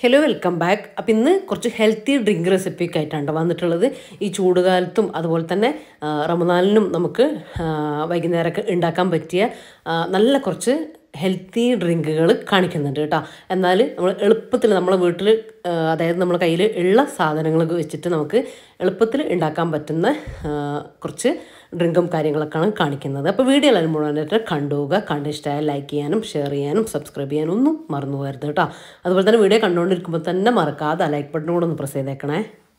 Hello welcome back അപ്പം ഇന്ന് കുറച്ച് ഹെൽത്തി ഡ്രിങ്ക് റെസിപ്പിയൊക്കെ ആയിട്ടാണ് വന്നിട്ടുള്ളത് ഈ ചൂടുകാലത്തും അതുപോലെ തന്നെ ആ, റമദാനിനും നമുക്ക് ആ, വൈകുന്നേരമൊക്കെ ഉണ്ടാക്കാൻ പറ്റിയ ആ, നല്ല കുറച്ച് ഹെൽത്തി ഡ്രിങ്കുകൾ കാണിക്കുന്നുണ്ട് കേട്ടോ എന്നാൽ നമ്മൾ എളുപ്പത്തിൽ നമ്മളെ വീട്ടിൽ അതായത് നമ്മുടെ കയ്യിൽ ഉള്ള സാധനങ്ങളൊക്കെ വെച്ചിട്ട് നമുക്ക് എളുപ്പത്തിൽ ഉണ്ടാക്കാൻ പറ്റുന്ന ആ, കുറച്ച് ഡ്രിങ്കും കാര്യങ്ങളൊക്കെയാണ് കാണിക്കുന്നത് അപ്പോൾ വീഡിയോ എല്ലാവരും മുഴുവനായിട്ട് കണ്ടുപോവുക കണ്ട് ഇഷ്ടമായാൽ ലൈക്ക് ചെയ്യാനും ഷെയർ ചെയ്യാനും സബ്സ്ക്രൈബ് ചെയ്യാനും ഒന്നും മറന്നു പോകരുത് കേട്ടോ അതുപോലെ തന്നെ വീഡിയോ കണ്ടുകൊണ്ടിരിക്കുമ്പോൾ തന്നെ മറക്കാതെ ലൈക്ക് ബട്ടൺ കൂടെ ഒന്ന് പ്രസ് ചെയ്തേക്കണേ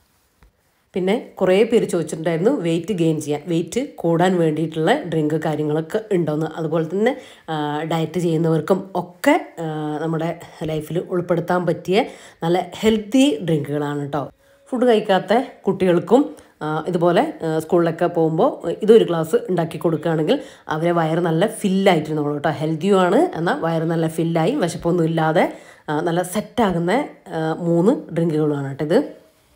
പിന്നെ കുറേ പേര് ചോദിച്ചിട്ടുണ്ടായിരുന്നു വെയിറ്റ് ഗെയിൻ ചെയ്യാൻ വെയിറ്റ് കൂടാൻ വേണ്ടിയിട്ടുള്ള ഡ്രിങ്ക് കാര്യങ്ങളൊക്കെ ഉണ്ടോയെന്ന് അതുപോലെ തന്നെ ഡയറ്റ് ചെയ്യുന്നവർക്കും ഒക്കെ ആ, നമ്മുടെ ലൈഫിൽ ഉൾപ്പെടുത്താൻ പറ്റിയ നല്ല ഹെൽത്തി ഡ്രിങ്കുകളാണ് കേട്ടോ ഫുഡ് കഴിക്കാത്ത കുട്ടികൾക്കും ആ, ഇതുപോലെ ആ, സ്കൂളിലൊക്കെ പോകുമ്പോൾ ഇതൊരു ഗ്ലാസ് ഉണ്ടാക്കി കൊടുക്കുകയാണെങ്കിൽ അവരെ വയറ് നല്ല ഫില്ലായിട്ടിരുന്നോളൂ കേട്ടോ ഹെൽത്തിയുമാണ് എന്നാൽ വയറ് നല്ല ഫില്ലായി വിശപ്പൊന്നും ഇല്ലാതെ ആ, നല്ല സെറ്റാകുന്ന ആ, മൂന്ന് ഡ്രിങ്കുകളാണ് കേട്ടോ ഇത്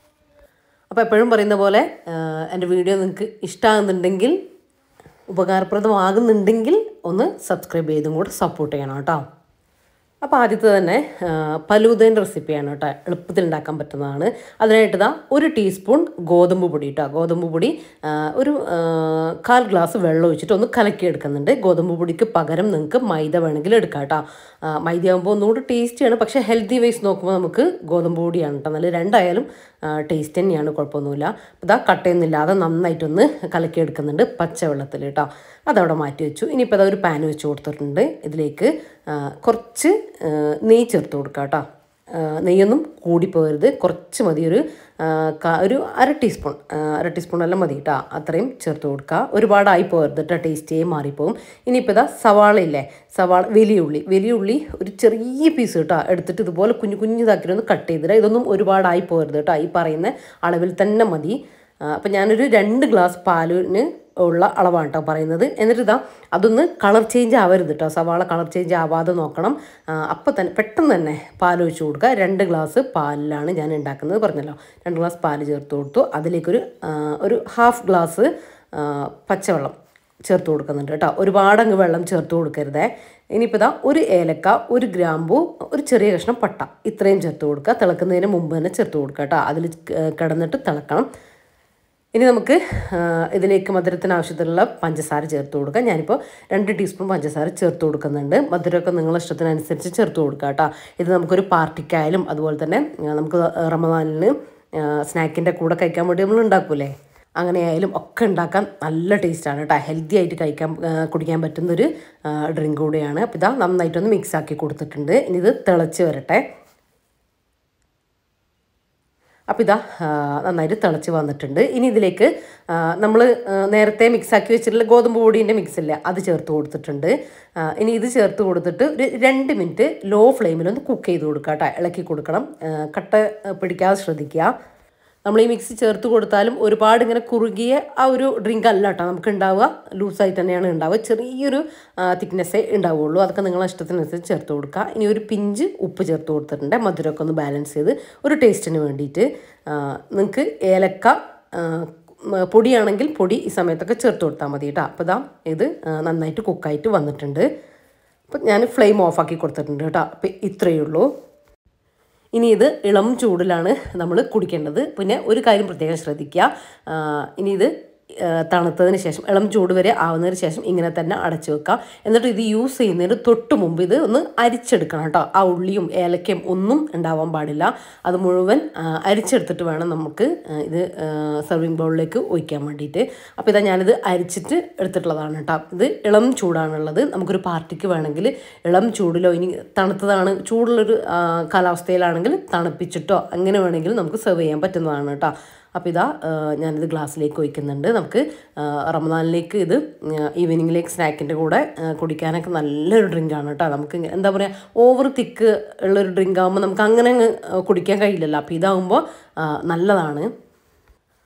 അപ്പോൾ എപ്പോഴും പറയുന്ന പോലെ ആ, എൻ്റെ വീഡിയോ നിങ്ങൾക്ക് ഇഷ്ടമാകുന്നുണ്ടെങ്കിൽ ഉപകാരപ്രദമാകുന്നുണ്ടെങ്കിൽ ഒന്ന് സബ്സ്ക്രൈബ് ചെയ്തും കൂടെ സപ്പോർട്ട് ചെയ്യണം കേട്ടോ അപ്പോൾ ആദ്യത്തെ തന്നെ പലൂതേൻ്റെ റെസിപ്പിയാണ് കേട്ടോ എളുപ്പത്തിൽ ഉണ്ടാക്കാൻ പറ്റുന്നതാണ് അതിനായിട്ട് ഇതാ ഒരു ടീസ്പൂൺ ഗോതമ്പ് പൊടി കേട്ടോ ഗോതമ്പ് പൊടി ആ, ഒരു ആ, കാൽ ഗ്ലാസ് വെള്ളം ഒഴിച്ചിട്ട് ഒന്ന് കലക്കി എടുക്കുന്നുണ്ട് ഗോതമ്പ് പൊടിക്ക് പകരം നിങ്ങൾക്ക് മൈദ വേണമെങ്കിൽ എടുക്കാം കേട്ടോ ആ, മൈദ ആകുമ്പോൾ ഒന്നുകൂടി ടേസ്റ്റിയാണ് പക്ഷേ ഹെൽത്തി വൈസ് നോക്കുമ്പോൾ നമുക്ക് ഗോതമ്പ് പൊടിയാണ് കേട്ടോ നല്ല രണ്ടായാലും ടേസ്റ്റ് തന്നെയാണ് കുഴപ്പമൊന്നുമില്ല ഇതാ കട്ടയൊന്നുമില്ലാതെ നന്നായിട്ടൊന്ന് കലക്കി എടുക്കുന്നുണ്ട് പച്ചവെള്ളത്തിൽ കേട്ടോ അതവിടെ മാറ്റി വെച്ചു ഇനിയിപ്പോൾ അതാ ഒരു പാൻ വെച്ച് കൊടുത്തിട്ടുണ്ട് ഇതിലേക്ക് ആ, കുറച്ച് ആ, നെയ്യ് ചേർത്ത് കൊടുക്കുക കേട്ടോ ആ, നെയ്യൊന്നും കൂടിപ്പോകരുത് കുറച്ച് മതി ഒരു ആ, ക- ഒരു അര ടീസ്പൂൺ ആ, അര ടീസ്പൂൺ എല്ലാം മതി കേട്ടോ അത്രയും ചേർത്ത് കൊടുക്കുക ഒരുപാടായി പോകരുത് കേട്ടോ ടേസ്റ്റേ മാറിപ്പോവും ഇനിയിപ്പോൾ ഇതാ സവാള ഇല്ലേ സവാള വലിയ ഉള്ളി വലിയ ഉള്ളി ഒരു ചെറിയ പീസ് കേട്ടോ എടുത്തിട്ട് ഇതുപോലെ കുഞ്ഞു കുഞ്ഞിതാക്കി ഒന്ന് കട്ട് ചെയ്തിട്ട് ഇതൊന്നും ഒരുപാടായി പോകരുത് കേട്ടോ ഈ പറയുന്ന അളവിൽ തന്നെ മതി അപ്പം ഞാനൊരു രണ്ട് ഗ്ലാസ് പാലിന് ഉള്ള അളവാണ് കേട്ടോ പറയുന്നത് എന്നിട്ട് ഇതാ അതൊന്ന് കളർ ചേഞ്ച് ആവരുത് കേട്ടോ സവാള കളർ ചേഞ്ച് ആവാതെ നോക്കണം അപ്പം തന്നെ പെട്ടെന്ന് തന്നെ പാൽ ഒഴിച്ച് കൊടുക്കുക രണ്ട് ഗ്ലാസ് പാലിലാണ് ഞാൻ ഉണ്ടാക്കുന്നത് പറഞ്ഞല്ലോ രണ്ട് ഗ്ലാസ് പാൽ ചേർത്ത് കൊടുത്തു അതിലേക്കൊരു ആ, ഒരു ഹാഫ് ഗ്ലാസ് ആ, പച്ചവെള്ളം ചേർത്ത് കൊടുക്കുന്നുണ്ട് കേട്ടോ ഒരുപാട് അങ്ങ് വെള്ളം ചേർത്ത് കൊടുക്കരുതേ ഇനിയിപ്പോൾ ഇതാ ഒരു ഏലക്ക ഒരു ഗ്രാമ്പു ഒരു ചെറിയ കഷ്ണം പട്ട ഇത്രയും ചേർത്ത് കൊടുക്കുക തിളക്കുന്നതിന് മുമ്പ് തന്നെ ചേർത്ത് കൊടുക്കുക കേട്ടോ അതിൽ കിടന്നിട്ട് തിളക്കണം ഇനി നമുക്ക് ആ, ഇതിലേക്ക് മധുരത്തിന് ആവശ്യത്തിലുള്ള പഞ്ചസാര ചേർത്ത് കൊടുക്കാം ഞാനിപ്പോൾ രണ്ട് ടീസ്പൂൺ പഞ്ചസാര ചേർത്ത് കൊടുക്കുന്നുണ്ട് മധുരമൊക്കെ നിങ്ങളുടെ ഇഷ്ടത്തിനനുസരിച്ച് ചേർത്ത് കൊടുക്കുക കേട്ടോ ഇത് നമുക്കൊരു പാർട്ടിക്കായാലും അതുപോലെ തന്നെ ആ, നമുക്ക് റമദാനിന് സ്നാക്കിൻ്റെ കൂടെ കഴിക്കാൻ വേണ്ടി നമ്മൾ ഉണ്ടാക്കൂലേ അങ്ങനെയായാലും ഒക്കെ ഉണ്ടാക്കാൻ നല്ല ടേസ്റ്റാണ് കേട്ടോ ഹെൽത്തി ആയിട്ട് കഴിക്കാൻ ആ, കുടിക്കാൻ പറ്റുന്നൊരു ഡ്രിങ്ക് കൂടിയാണ് അപ്പോൾ ഇതാ നന്നായിട്ടൊന്ന് മിക്സ് ആക്കി കൊടുത്തിട്ടുണ്ട് ഇനി ഇത് തിളച്ച് വരട്ടെ അപ്പോൾ ഇതാ ആ, നന്നായിട്ട് തിളച്ച് വന്നിട്ടുണ്ട് ഇനി ഇതിലേക്ക് നമ്മൾ നേരത്തെ മിക്സാക്കി വെച്ചിട്ടുള്ള ഗോതമ്പ് പൊടീൻ്റെ മിക്സ് ഇല്ലേ അത് ചേർത്ത് കൊടുത്തിട്ടുണ്ട് ആ, ഇനി ഇത് ചേർത്ത് കൊടുത്തിട്ട് ഒരു രണ്ട് മിനിറ്റ് ലോ ഫ്ലെയിമിലൊന്ന് കുക്ക് ചെയ്ത് കൊടുക്കുക കേട്ടോ ഇളക്കി കൊടുക്കണം ആ, കട്ട ആ, പിടിക്കാതെ ശ്രദ്ധിക്കുക നമ്മൾ ഈ മിക്സി ചേർത്ത് കൊടുത്താലും ഒരുപാട് ഇങ്ങനെ കുറുകിയ ആ ഒരു ഡ്രിങ്ക് അല്ല കേട്ടോ നമുക്ക് ഉണ്ടാവുക ലൂസായിട്ട് തന്നെയാണ് ഉണ്ടാവുക ചെറിയൊരു തിക്നെസ്സേ ഉണ്ടാവുള്ളൂ അതൊക്കെ നിങ്ങളെ ഇഷ്ടത്തിനനുസരിച്ച് ചേർത്ത് കൊടുക്കുക ഇനി ഒരു പിഞ്ച് ഉപ്പ് ചേർത്ത് കൊടുത്തിട്ടുണ്ട് മധുരമൊക്കെ ഒന്ന് ബാലൻസ് ചെയ്ത് ഒരു ടേസ്റ്റിന് വേണ്ടിയിട്ട് നിങ്ങൾക്ക് ഏലക്ക ആ, മ, പൊടിയാണെങ്കിൽ പൊടി ഈ സമയത്തൊക്കെ ചേർത്ത് കൊടുത്താൽ മതി കേട്ടോ അപ്പോൾ ഇതാ ഇത് ആ, നന്നായിട്ട് കുക്കായിട്ട് വന്നിട്ടുണ്ട് അപ്പം ഞാൻ ഫ്ലെയിം ഓഫാക്കി കൊടുത്തിട്ടുണ്ട് കേട്ടോ അപ്പം ഇത്രയേ ഉള്ളൂ ഇനി ഇത് ഇളം ചൂടിലാണ് നമ്മൾ കുടിക്കേണ്ടത് പിന്നെ ഒരു കാര്യം പ്രത്യേകം ശ്രദ്ധിക്കുക ആ, ഇനി ഇത് ആ, തണുത്തതിന് ശേഷം ഇളം ചൂട് വരെ ആവുന്നതിന് ശേഷം ഇങ്ങനെ തന്നെ അടച്ചു വെക്കുക എന്നിട്ട് ഇത് യൂസ് ചെയ്യുന്നതിന് തൊട്ട് മുമ്പ് ഇത് ഒന്ന് അരിച്ചെടുക്കണം കേട്ടോ ആ ഉള്ളിയും ഏലക്കയും ഒന്നും ഉണ്ടാവാൻ പാടില്ല അത് മുഴുവൻ ആ, അരിച്ചെടുത്തിട്ട് വേണം നമുക്ക് ആ, ഇത് സെർവിങ് ബൗളിലേക്ക് ഒഴിക്കാൻ വേണ്ടിയിട്ട് അപ്പോൾ ഇതാ ഞാനിത് അരിച്ചിട്ട് എടുത്തിട്ടുള്ളതാണ് കേട്ടോ ഇത് ഇളം ചൂടാണുള്ളത് നമുക്കൊരു പാർട്ടിക്ക് വേണമെങ്കിൽ ഇളം ചൂടിലോ ഇനി തണുത്തതാണ് ചൂടുള്ളൊരു ആ, കാലാവസ്ഥയിലാണെങ്കിൽ തണുപ്പിച്ചിട്ടോ അങ്ങനെ വേണമെങ്കിൽ നമുക്ക് സെർവ് ചെയ്യാൻ പറ്റുന്നതാണ് കേട്ടോ അപ്പോൾ ഇതാ ആ, ഞാനിത് ഗ്ലാസ്സിലേക്ക് ഒഴിക്കുന്നുണ്ട് നമുക്ക് ആ, റമദാനിലേക്ക് ഇത് ഈവനിങ്ങിലേക്ക് സ്നാക്കിൻ്റെ കൂടെ ആ, കുടിക്കാനൊക്കെ നല്ലൊരു ഡ്രിങ്കാണ് കേട്ടോ നമുക്ക് ഇങ്ങനെ എന്താ പറയുക ഓവർ തിക്ക് ഉള്ളൊരു ഡ്രിങ്ക് ആകുമ്പോൾ നമുക്ക് അങ്ങനെ അങ്ങ് കുടിക്കാൻ കഴിയില്ലല്ലോ അപ്പോൾ ഇതാകുമ്പോൾ ആ, നല്ലതാണ്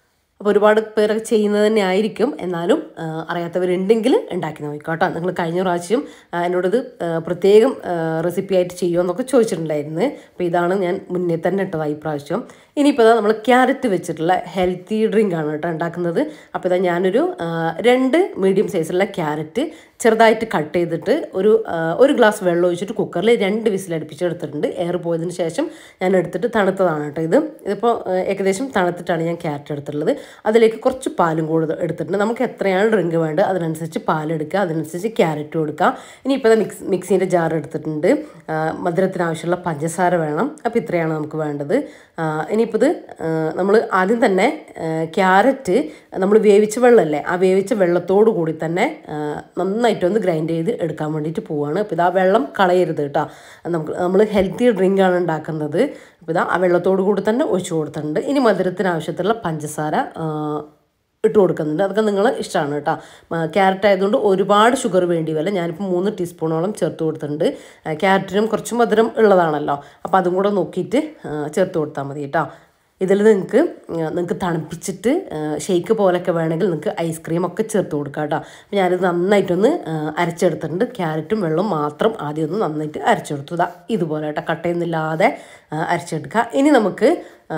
അപ്പോൾ ഒരുപാട് പേരൊക്കെ ചെയ്യുന്നത് തന്നെ ആയിരിക്കും എന്നാലും ആ, അറിയാത്തവരുണ്ടെങ്കിൽ ഉണ്ടാക്കി നോക്കിക്കോട്ടോ നിങ്ങൾ കഴിഞ്ഞ പ്രാവശ്യം ആ, എന്നോടിത് ആ, പ്രത്യേകം റെസിപ്പി ആയിട്ട് ചെയ്യുമോ എന്നൊക്കെ ചോദിച്ചിട്ടുണ്ടായിരുന്നു അപ്പോൾ ഇതാണ് ഞാൻ മുന്നേ തന്നെ ഇട്ടത് ഈ പ്രാവശ്യം ഇനിയിപ്പോൾ ഇതാ നമ്മൾ ക്യാരറ്റ് വെച്ചിട്ടുള്ള ഹെൽത്തി ഡ്രിങ്ക് ആണ് കേട്ടോ ഉണ്ടാക്കുന്നത് അപ്പോൾ ഇതാ ഞാനൊരു ആ, രണ്ട് മീഡിയം സൈസുള്ള ക്യാരറ്റ് ചെറുതായിട്ട് കട്ട് ചെയ്തിട്ട് ഒരു ആ, ഒരു ഗ്ലാസ് വെള്ളം ഒഴിച്ചിട്ട് കുക്കറിൽ രണ്ട് വിസിലടുപ്പിച്ച് എടുത്തിട്ടുണ്ട് എയർ പോയതിന് ശേഷം ഞാൻ എടുത്തിട്ട് തണുത്തതാണ് കേട്ടോ ഇത് ഇതിപ്പോൾ ആ, ഏകദേശം തണുത്തിട്ടാണ് ഞാൻ ക്യാരറ്റ് എടുത്തിട്ടുള്ളത് അതിലേക്ക് കുറച്ച് പാലും കൂടുതൽ എടുത്തിട്ടുണ്ട് നമുക്ക് എത്രയാണ് ഡ്രിങ്ക് വേണ്ടത് അതിനനുസരിച്ച് പാലെടുക്കുക അതിനനുസരിച്ച് ക്യാരറ്റും എടുക്കുക ഇനിയിപ്പോൾ മിക്സ് മിക്സീൻ്റെ ജാർ എടുത്തിട്ടുണ്ട് ആ, മധുരത്തിന് ആവശ്യമുള്ള പഞ്ചസാര വേണം അപ്പോൾ ഇത്രയാണ് നമുക്ക് വേണ്ടത് ആ, ഇനിയിപ്പോൾ ഇത് നമ്മൾ ആദ്യം തന്നെ ആ, ക്യാരറ്റ് നമ്മൾ വേവിച്ച വെള്ളമല്ലേ ആ വേവിച്ച വെള്ളത്തോടു കൂടി തന്നെ ആ, നന്നായിട്ടൊന്ന് ഗ്രൈൻഡ് ചെയ്ത് എടുക്കാൻ വേണ്ടിയിട്ട് പോവുകയാണ് അപ്പോൾ ഇത് ആ വെള്ളം കളയരുത് കേട്ടോ നമുക്ക് നമ്മൾ ഹെൽത്തി ഡ്രിങ്കാണ് ഉണ്ടാക്കുന്നത് അപ്പോൾ ഇതാ ആ വെള്ളത്തോടു കൂടി തന്നെ ഒഴിച്ചു കൊടുത്തിട്ടുണ്ട് ഇനി മധുരത്തിന് ആവശ്യത്തിലുള്ള പഞ്ചസാര ആ, ഇട്ട് കൊടുക്കുന്നുണ്ട് അതൊക്കെ നിങ്ങൾ ഇഷ്ടമാണ് കേട്ടോ ക്യാരറ്റ് ആയതുകൊണ്ട് ഒരുപാട് ഷുഗർ വേണ്ടി വരില്ല ഞാനിപ്പോൾ മൂന്ന് ടീസ്പൂണോളം ചേർത്ത് കൊടുത്തിട്ടുണ്ട് ആ, ക്യാരറ്റിനും കുറച്ച് മധുരം ഉള്ളതാണല്ലോ അപ്പോൾ അതും കൂടെ നോക്കിയിട്ട് ആ, ചേർത്ത് കൊടുത്താൽ മതി കേട്ടോ ഇതിൽ നിങ്ങൾക്ക് നിങ്ങൾക്ക് തണുപ്പിച്ചിട്ട് ഷെയ്ക്ക് പോലൊക്കെ വേണമെങ്കിൽ നിങ്ങൾക്ക് ഐസ്ക്രീം ഒക്കെ ചേർത്ത് കൊടുക്കാം കേട്ടോ അപ്പോൾ ഞാനിത് നന്നായിട്ടൊന്ന് ആ, അരച്ചെടുത്തിട്ടുണ്ട് ക്യാരറ്റും വെള്ളവും മാത്രം ആദ്യം ഒന്ന് നന്നായിട്ട് അരച്ചെടുത്തു ഇതാ ഇതുപോലെ കേട്ടോ കട്ടയൊന്നുമില്ലാതെ ആ, അരച്ചെടുക്കുക ഇനി നമുക്ക് ആ,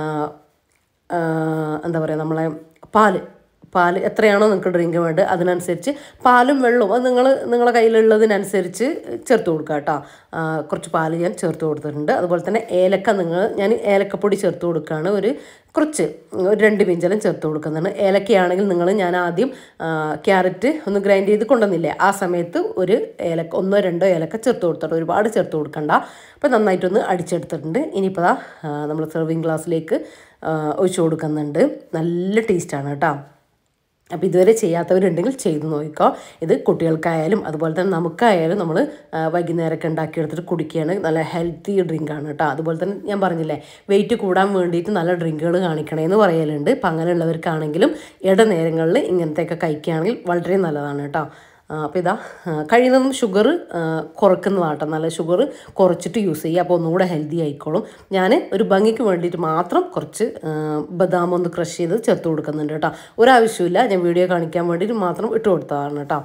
ആ, എന്താ പറയുക നമ്മളെ പാല് പാല് എത്രയാണോ നിങ്ങൾക്ക് ഡ്രിങ്ക് വേണ്ടത് അതിനനുസരിച്ച് പാലും വെള്ളവും അത് നിങ്ങൾ നിങ്ങളുടെ കയ്യിലുള്ളതിനനുസരിച്ച് ചേർത്ത് കൊടുക്കുക കേട്ടോ ആ, കുറച്ച് പാല് ഞാൻ ചേർത്ത് കൊടുത്തിട്ടുണ്ട് അതുപോലെ തന്നെ ഏലക്ക നിങ്ങൾ ഞാൻ ഏലക്കപ്പൊടി ചേർത്ത് കൊടുക്കുകയാണ് ഒരു കുറച്ച് ഒരു രണ്ട് പിഞ്ചെല്ലാം ചേർത്ത് കൊടുക്കുന്നുണ്ട് ഏലക്കയാണെങ്കിൽ നിങ്ങൾ ഞാൻ ആദ്യം ആ, ക്യാരറ്റ് ഒന്ന് ഗ്രൈൻഡ് ചെയ്ത് കൊണ്ടുവന്നില്ലേ ആ സമയത്ത് ഒരു ഏലക്ക ഒന്നോ രണ്ടോ ഏലക്ക ചേർത്ത് കൊടുത്തിട്ട് ഒരുപാട് ചേർത്ത് കൊടുക്കണ്ട അപ്പോൾ നന്നായിട്ടൊന്ന് അടിച്ചെടുത്തിട്ടുണ്ട് ഇനിയിപ്പോൾ നമ്മൾ സെർവിങ് ഗ്ലാസ്സിലേക്ക് ഒഴിച്ചു കൊടുക്കുന്നുണ്ട് നല്ല ടേസ്റ്റാണ് കേട്ടോ അപ്പോൾ ഇതുവരെ ചെയ്യാത്തവരുണ്ടെങ്കിൽ ചെയ്ത് നോക്കിക്കോ ഇത് കുട്ടികൾക്കായാലും അതുപോലെ തന്നെ നമുക്കായാലും നമ്മൾ വൈകുന്നേരമൊക്കെ ഉണ്ടാക്കിയെടുത്തിട്ട് കുടിക്കുകയാണ് നല്ല ഹെൽത്തി ഡ്രിങ്കാണ് കേട്ടോ അതുപോലെ തന്നെ ഞാൻ പറഞ്ഞില്ലേ വെയിറ്റ് കൂടാൻ വേണ്ടിയിട്ട് നല്ല ഡ്രിങ്കുകൾ കാണിക്കണമെന്ന് പറയലുണ്ട് അപ്പം അങ്ങനെയുള്ളവർക്കാണെങ്കിലും ഇടനേരങ്ങളിൽ ഇങ്ങനത്തെയൊക്കെ കഴിക്കുകയാണെങ്കിൽ വളരെ നല്ലതാണ് കേട്ടോ അപ്പോൾ ഇതാ ആ, കഴിയുന്നതും ഷുഗർ കുറക്കുന്നതാട്ടോ നല്ല ഷുഗർ കുറച്ചിട്ട് യൂസ് ചെയ്യുക അപ്പോൾ ഒന്നുകൂടെ ഹെൽത്തി ആയിക്കോളും ഞാൻ ഒരു ഭംഗിക്ക് വേണ്ടിയിട്ട് മാത്രം കുറച്ച് ആ, ബദാം ഒന്ന് ക്രഷ് ചെയ്ത് ചേർത്ത് കൊടുക്കുന്നുണ്ട് കേട്ടോ ഒരാവശ്യമില്ല ഞാൻ വീഡിയോ കാണിക്കാൻ വേണ്ടിയിട്ട് മാത്രം ഇട്ട് കൊടുത്തതാണ് കേട്ടോ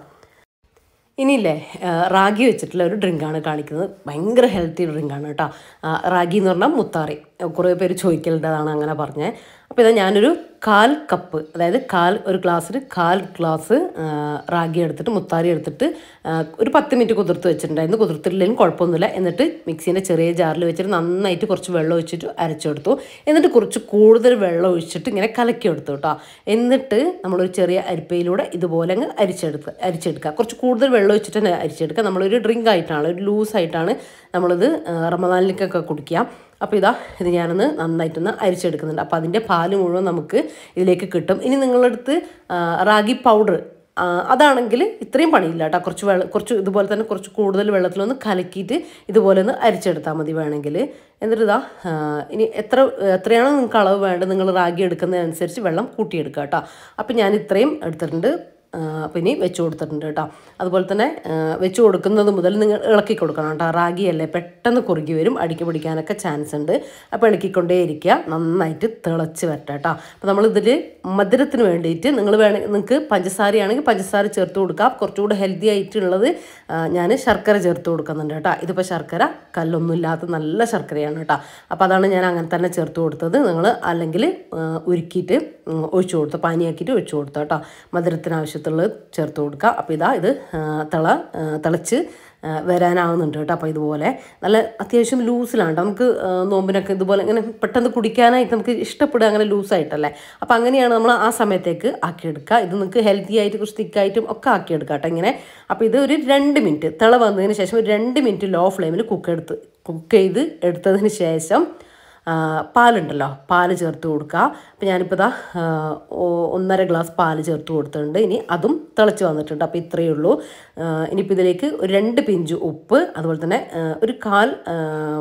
ഇനിയില്ലേ ആ, റാഗി വെച്ചിട്ടുള്ള ഒരു ഡ്രിങ്കാണ് കാണിക്കുന്നത് ഭയങ്കര ഹെൽത്തി ഡ്രിങ്കാണ് കേട്ടോ ആ, റാഗി എന്ന് പറഞ്ഞാൽ മുത്താറി കുറേ പേര് ചോദിക്കലുണ്ടതാണ് അങ്ങനെ പറഞ്ഞത് അപ്പോൾ ഇതാ ഞാനൊരു കാൽ കപ്പ് അതായത് കാൽ ഒരു ഗ്ലാസ്സിൽ കാൽ ഗ്ലാസ് ആ, റാഗി എടുത്തിട്ട് മുത്താറി എടുത്തിട്ട് ആ, ഒരു പത്ത് മിനിറ്റ് കുതിർത്ത് വെച്ചിട്ടുണ്ടായിരുന്നു കുതിർത്തില്ലെങ്കിലും കുഴപ്പമൊന്നുമില്ല എന്നിട്ട് മിക്സീൻ്റെ ചെറിയ ജാറിൽ വെച്ചിട്ട് നന്നായിട്ട് കുറച്ച് വെള്ളം ഒഴിച്ചിട്ട് അരച്ചെടുത്തു എന്നിട്ട് കുറച്ച് കൂടുതൽ വെള്ളം ഒഴിച്ചിട്ട് ഇങ്ങനെ കലക്കിയെടുത്തു കേട്ടോ എന്നിട്ട് നമ്മളൊരു ചെറിയ അരിപ്പയിലൂടെ ഇതുപോലെ അങ്ങ് അരിച്ചെടുക്കുക അരിച്ചെടുക്കുക കുറച്ച് കൂടുതൽ വെള്ളം ഒഴിച്ചിട്ട് തന്നെ അരിച്ചെടുക്കുക നമ്മളൊരു ഡ്രിങ്ക് ആയിട്ടാണ് ഒരു ലൂസായിട്ടാണ് നമ്മളിത് ആ, റമദാനിലേക്കൊക്കെ കുടിക്കുക അപ്പോൾ ഇതാ ഇത് ഞാനൊന്ന് നന്നായിട്ടൊന്ന് അരിച്ചെടുക്കുന്നുണ്ട് അപ്പോൾ അതിൻ്റെ പാല് മുഴുവൻ നമുക്ക് ഇതിലേക്ക് കിട്ടും ഇനി നിങ്ങളടുത്ത് ആ, റാഗി പൗഡർ അതാണെങ്കിൽ ഇത്രയും പണിയില്ല കേട്ടോ കുറച്ച് വെള്ളം കുറച്ച് ഇതുപോലെ തന്നെ കുറച്ച് കൂടുതൽ വെള്ളത്തിലൊന്ന് കലക്കിയിട്ട് ഇതുപോലെ ഒന്ന് അരിച്ചെടുത്താൽ മതി വേണമെങ്കിൽ എന്നിട്ട് ഇതാ ആ, ഇനി എത്ര എത്രയാണോ നിങ്ങൾക്ക് അളവ് വേണ്ടത് നിങ്ങൾ റാഗി എടുക്കുന്നതനുസരിച്ച് വെള്ളം കൂട്ടിയെടുക്കുക കേട്ടോ അപ്പോൾ ഞാൻ ഇത്രയും എടുത്തിട്ടുണ്ട് ആ, അപ്പോൾ ഇനി വെച്ച് കൊടുത്തിട്ടുണ്ട് കേട്ടോ അതുപോലെ തന്നെ ആ, വെച്ച് കൊടുക്കുന്നത് മുതൽ നിങ്ങൾ ഇളക്കി കൊടുക്കണം കേട്ടോ റാഗിയല്ലേ പെട്ടെന്ന് കുറുകി വരും അടിക്ക് പിടിക്കാനൊക്കെ ചാൻസ് ഉണ്ട് അപ്പോൾ ഇളക്കിക്കൊണ്ടേ ഇരിക്കുക നന്നായിട്ട് തിളച്ച് വരട്ടെ കേട്ടോ അപ്പോൾ നമ്മളിതിൽ മധുരത്തിന് വേണ്ടിയിട്ട് നിങ്ങൾ വേണമെങ്കിൽ നിങ്ങൾക്ക് പഞ്ചസാരയാണെങ്കിൽ പഞ്ചസാര ചേർത്ത് കൊടുക്കാം കുറച്ചുകൂടെ ഹെൽത്തി ആയിട്ടുള്ളത് ഞാൻ ശർക്കര ചേർത്ത് കൊടുക്കുന്നുണ്ട് കേട്ടോ ഇതിപ്പോൾ ശർക്കര കല്ലൊന്നും ഇല്ലാത്ത നല്ല ശർക്കരയാണ് കേട്ടോ അപ്പോൾ അതാണ് ഞാൻ അങ്ങനെ തന്നെ ചേർത്ത് കൊടുത്തത് നിങ്ങൾ അല്ലെങ്കിൽ ഉരുക്കിയിട്ട് ഉം, ഒഴിച്ചു കൊടുത്ത് പാനിയാക്കിയിട്ട് ഒഴിച്ചു കൊടുത്തു കേട്ടോ മധുരത്തിന് ആവശ്യത്തിലുള്ളത് ചേർത്ത് കൊടുക്കുക അപ്പോൾ ഇതാ ഇത് ആ, തിള ആ, തിളച്ച് ആ, വരാനാവുന്നുണ്ട് കേട്ടോ അപ്പോൾ ഇതുപോലെ നല്ല അത്യാവശ്യം ലൂസിലാണ് ട്ടോ. നമുക്ക് ആ, നോമ്പിനൊക്കെ ഇതുപോലെ ഇങ്ങനെ പെട്ടെന്ന് കുടിക്കാനായിട്ട് നമുക്ക് ഇഷ്ടപ്പെടുക അങ്ങനെ ലൂസായിട്ടല്ലേ അപ്പോൾ അങ്ങനെയാണ് നമ്മൾ ആ സമയത്തേക്ക് ആക്കിയെടുക്കുക ഇത് നിങ്ങൾക്ക് ഹെൽത്തി ആയിട്ട് കുറച്ച് തിക്കായിട്ടും ഒക്കെ ആക്കിയെടുക്കുക കേട്ടോ ഇങ്ങനെ അപ്പോൾ ഇത് ഒരു രണ്ട് മിനിറ്റ് തിള വന്നതിന് ശേഷം ഒരു രണ്ട് മിനിറ്റ് ലോ ഫ്ലെയിമിൽ കുക്ക് എടുത്ത് കുക്ക് ചെയ്ത് എടുത്തതിന് ശേഷം ആ, പാലുണ്ടല്ലോ പാല് ചേർത്ത് കൊടുക്കുക അപ്പോൾ ഞാനിപ്പോൾ ഇതാ ആ, ഒ- ഒന്നര ഗ്ലാസ് പാല് ചേർത്ത് കൊടുത്തിട്ടുണ്ട് ഇനി അതും തിളച്ച് വന്നിട്ടുണ്ട് അപ്പോൾ ഇത്രയേ ഉള്ളൂ ആ, ഇനിയിപ്പോൾ ഇതിലേക്ക് ഒരു രണ്ട് പിഞ്ച് ഉപ്പ് അതുപോലെ തന്നെ ആ, ഒരു കാൽ ആ,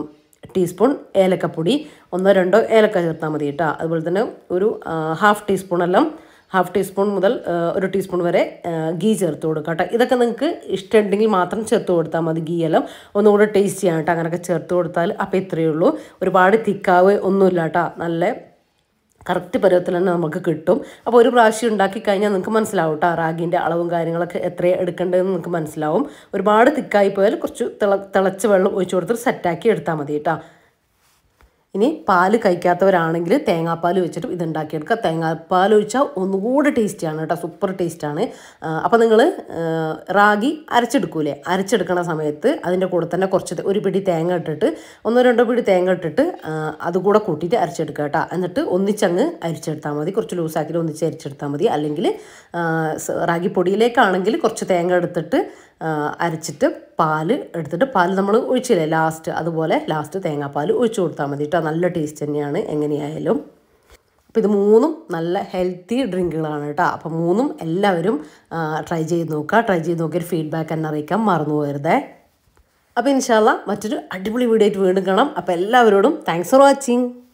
ടീസ്പൂൺ ഏലക്കപ്പൊടി ഒന്നോ രണ്ടോ ഏലക്ക ചേർത്താൽ മതി കേട്ടോ അതുപോലെ തന്നെ ഒരു ആ, ഹാഫ് ടീസ്പൂൺ എല്ലാം ഹാഫ് ടീസ്പൂൺ മുതൽ ആ, ഒരു ടീസ്പൂൺ വരെ ആ, ഗീ ചേർത്ത് കൊടുക്കുക കേട്ടോ ഇതൊക്കെ നിങ്ങൾക്ക് ഇഷ്ടമുണ്ടെങ്കിൽ മാത്രം ചേർത്ത് കൊടുത്താൽ മതി ഗീ എല്ലാം ഒന്നുകൂടെ ടേസ്റ്റ് ചെയ്യാൻ കേട്ടോ അങ്ങനെയൊക്കെ ചേർത്ത് കൊടുത്താൽ അപ്പോൾ ഇത്രയേ ഉള്ളൂ ഒരുപാട് തിക്കാവ് ഒന്നുമില്ല കേട്ടോ നല്ല കറക്റ്റ് പരുവത്തിൽ തന്നെ നമുക്ക് കിട്ടും അപ്പോൾ ഒരു പ്രാവശ്യം ഉണ്ടാക്കി കഴിഞ്ഞാൽ നിങ്ങൾക്ക് മനസ്സിലാവും കേട്ടോ റാഗിൻ്റെ അളവും കാര്യങ്ങളൊക്കെ എത്രയാണ് എടുക്കേണ്ടതെന്ന് നിങ്ങൾക്ക് മനസ്സിലാവും ഒരുപാട് തിക്കായി പോയാൽ കുറച്ച് തിള തിളച്ച വെള്ളം ഒഴിച്ചു കൊടുത്തിട്ട് സെറ്റാക്കി എടുത്താൽ മതി കേട്ടോ ഇനി പാല് കഴിക്കാത്തവരാണെങ്കിൽ തേങ്ങാപ്പാൽ വെച്ചിട്ട് ഇത് ഉണ്ടാക്കിയെടുക്കുക തേങ്ങാപ്പാൽ ഒഴിച്ചാൽ ഒന്നുകൂടെ ടേസ്റ്റിയാണ് കേട്ടോ സൂപ്പർ ടേസ്റ്റാണ് അപ്പോൾ നിങ്ങൾ റാഗി അരച്ചെടുക്കൂലേ അരച്ചെടുക്കണ സമയത്ത് അതിൻ്റെ കൂടെ തന്നെ കുറച്ച് തെ- ഒരു പിടി തേങ്ങ ഇട്ടിട്ട് ഒന്നോ രണ്ടോ പിടി തേങ്ങ ഇട്ടിട്ട് ആ, അതുകൂടെ കൂട്ടിയിട്ട് അരച്ചെടുക്കുക കേട്ടോ എന്നിട്ട് ഒന്നിച്ചങ്ങ് അരിച്ചെടുത്താൽ മതി കുറച്ച് ലൂസാക്കിയിട്ട് ഒന്നിച്ച് അരിച്ചെടുത്താൽ മതി അല്ലെങ്കിൽ ആ, സ- റാഗി പൊടിയിലേക്കാണെങ്കിൽ കുറച്ച് തേങ്ങ എടുത്തിട്ട് ആ, അരച്ചിട്ട് പാല് എടുത്തിട്ട് പാല് നമ്മൾ ഒഴിച്ചില്ലേ ലാസ്റ്റ് അതുപോലെ ലാസ്റ്റ് തേങ്ങാപ്പാൽ ഒഴിച്ചു കൊടുത്താൽ മതി കേട്ടോ നല്ല ടേസ്റ്റ് തന്നെയാണ് എങ്ങനെയായാലും അപ്പോൾ ഇത് മൂന്നും നല്ല ഹെൽത്തി ഡ്രിങ്കുകളാണ് കേട്ടോ അപ്പോൾ മൂന്നും എല്ലാവരും ട്രൈ ചെയ്ത് നോക്കുക ട്രൈ ചെയ്ത് നോക്കിയൊരു ഫീഡ്ബാക്ക് എന്നെ അറിയിക്കാൻ മറന്നു പോകരുതേ അപ്പോൾ ഇൻഷാല്ല മറ്റൊരു അടിപൊളി വീഡിയോ ആയിട്ട് വീണ്ടും കാണാം അപ്പോൾ എല്ലാവരോടും താങ്ക്സ് ഫോർ വാച്ചിങ്